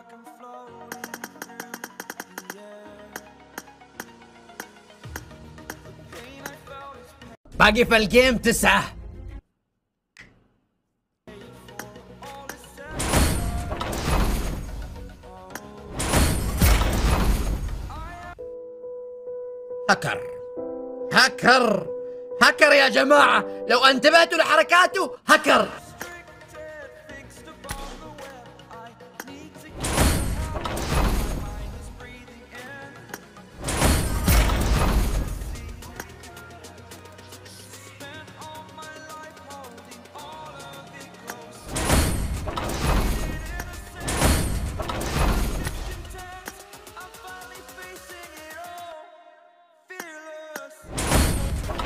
like I'm floating through the air. The pain I felt is باقي في الجيم تسعة all is said. هكر هكر هكر يا جماعة لو انتبهتوا لحركاته هكر Restricted, fixed upon the web. I need to get out. My mind is breathing in. Spent all my life holding all of it close. Intense. I'm finally facing it all. Fearless.